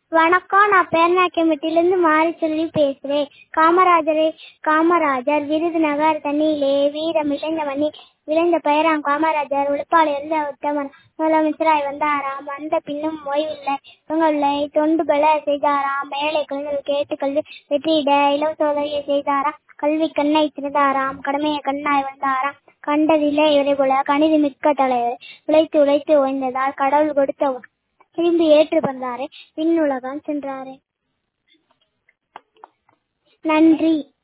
வணக்கம் நான் பேர்நாயக்கம்பட்டியிலிருந்து மாரிச்செல்வி பேசுறேன் காமராஜரை காமராஜர் விருதுநகர் தண்ணியிலே வீரம் இளைந்த மணி விளைந்த பெயராம் காமராஜர் உழைப்பால் இருந்த உத்தமன் முதலமைச்சராய் வந்தாராம் வந்த பின்னும் ஓய்வில்லை இவங்களை தொண்டு பல செய்தாராம் ஏழை குழந்தைகள் கேட்டு கல்வி வெற்றியிட இலவச உதவியை செய்தாராம் கல்வி கண்ணை திறந்தாராம் கடமையை கண்ணாய் வந்தாராம் கண்டதில்லை இவரை போல கணித மிக்க தலைவர் உழைத்து உழைத்து ஓய்ந்ததால் கடவுள் கொடுத்த திரும்பி ஏற்று வந்தாரே விண்ணுலகம் சென்றாரே நன்றி